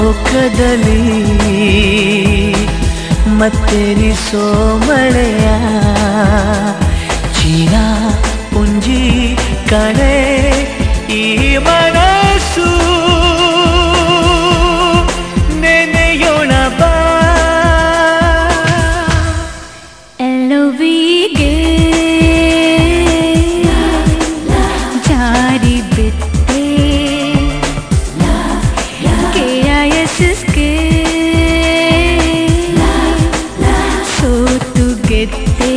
ಲೋಕದಲ್ಲಿ ಮತ್ತೆರಿಸೋ ಮಳೆಯ ಚೀನ ಪುಂಜಿ ಕಣೆ ಈ ಮನಸ್ಸು ನೆನೆಯೋಣ ಬಾ ಎಲುವಿಗೆ ಜಾರಿ ಬಿತ್ತೆ ಕೆಐಎಸ್ಎಸ್ಗೆ ಸೋತು ಗೆದ್ದೆ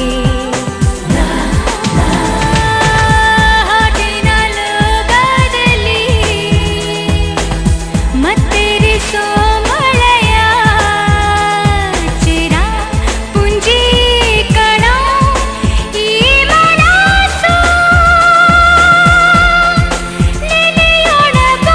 ಹಾಡಿನ ಲೋಕದಲ್ಲಿ ಮತ್ತೆರಿಸೋ ಮಳೆಯ ಚಿರ ಪುಂಜಿ ಕಣ ಈ ಮನಸ್ಸು ನೆನೆಯೋಣ ಬಾ.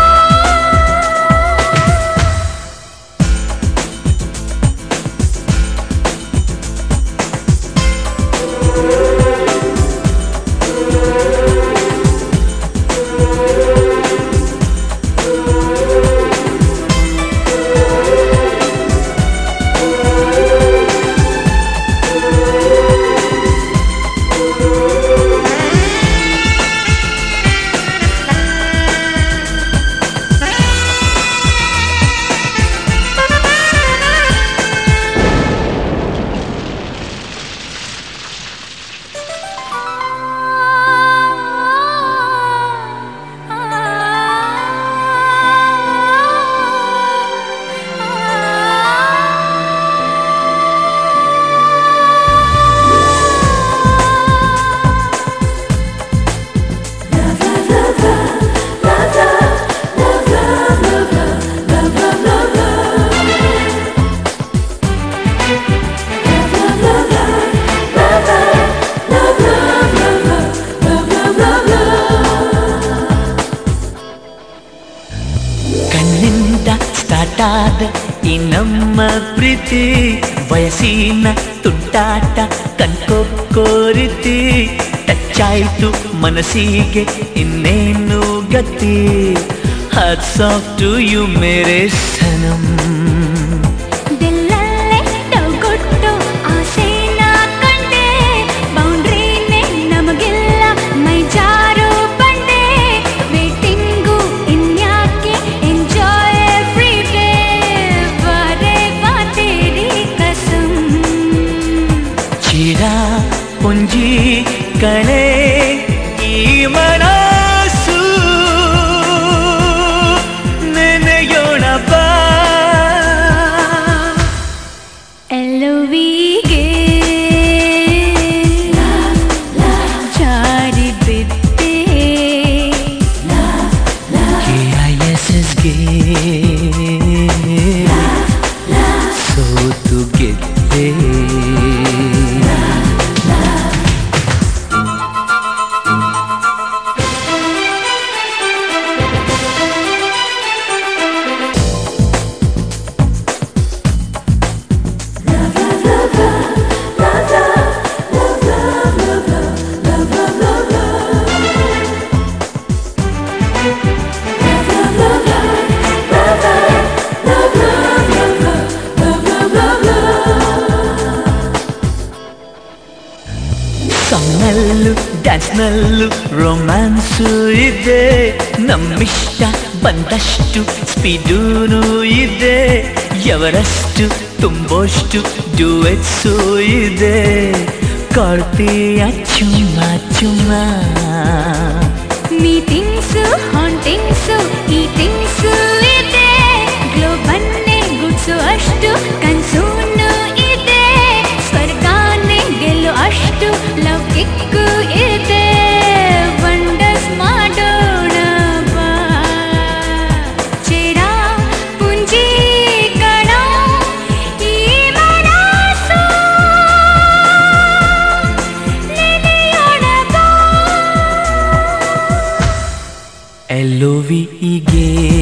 ಕಣ್ಣಿಂದ ಸ್ಟಾರ್ಟ್ ಆದ ಈ ನಮ್ಮ ಪ್ರೀತಿ ವಯಸ್ಸಿನ ತುಂಟಾಟ ಕಣ್ಕೊಕ್ಕೋರಿತಿ ಟಚ್ ಆಯ್ತು ಮನಸ್ಸಿಗೆ ಇನ್ನೇನು ಗತಿ ಹ್ಯಾಟ್ಸ್ ಆಫ್ ಟು ಯು ಮೇರೆ ಸನಂ ದಿಲ್ಲಲ್ಲೇ ಡೌಗೊಟ್ಟು ಆಸೆನ ಕಂಡೆ ಬೌಂಡ್ರಿನೇ ನಮಗಿಲ್ಲ ಮೈ ಜಾರೋ ಬಂಡೆ ವೇಟಿಂಗು ಇನ್ಯಾಕೆ ಎಂಜಾಯ್ ಎವ್ರಿ ಡೇ ಬಾರೆ ಬಾ ತೇರಿ ಕಸಂ ಚಿರ ಪುಂಜಿ ಕಣೆ ಈ ಮನಸ್ಸು ನೆನೆಯೋಣ ಬಾ ಎಲುವಿಗೆ ಜಾರಿ ಬಿದ್ದೆ ಕೆ.ಐ.ಎಸ್.ಎಸ್ಗೆ ಸೋತು ಗೆದ್ದೆ ಸಾಂಗ್ನಲ್ಲೂ ಡ್ಯಾನ್ಸ್ನಲ್ಲೂ ರೊಮ್ಯಾನ್ಸು ಇದೆ ನಮ್ಮಿಷ್ಟ ಬಂದಷ್ಟು ಸ್ಪೀಡೂನು ಇದೆ ಎವರಷ್ಟು ತುಂಬೋಷ್ಟು ಡುವೆಟ್ಸು ಇದೆ ಕೊಡ್ತೀಯ ಚುಮ್ಮ ಚುಮ್ಮ ಮೀಟಿಂಗ್ಸು ಹಾಂಟಿಂಗ್ಸು ಈಟಿಂಗ್ಸು ಇದೆ ಗ್ಲೋಬನ್ನೇ ಗುಡ್ಸು ಅಷ್ಟು ಕನ್ಸೂನು ಇದೆ ಸ್ವರ್ಗಾನೇ ಗೆಲ್ಲು ಅಷ್ಟು ಲವ್ ಕಿಕ್ಕು ಇದೆ ವಂಡರ್ಸ್ ಮಾಡೋಣ ಬಾ ಚಿರ ಪುಂಜಿ ಕಣ ಈ ಮನಸ್ಸು ನೆನೆಯೋಣ ಬಾ ಎಲ್ಲೋವಿಗೆ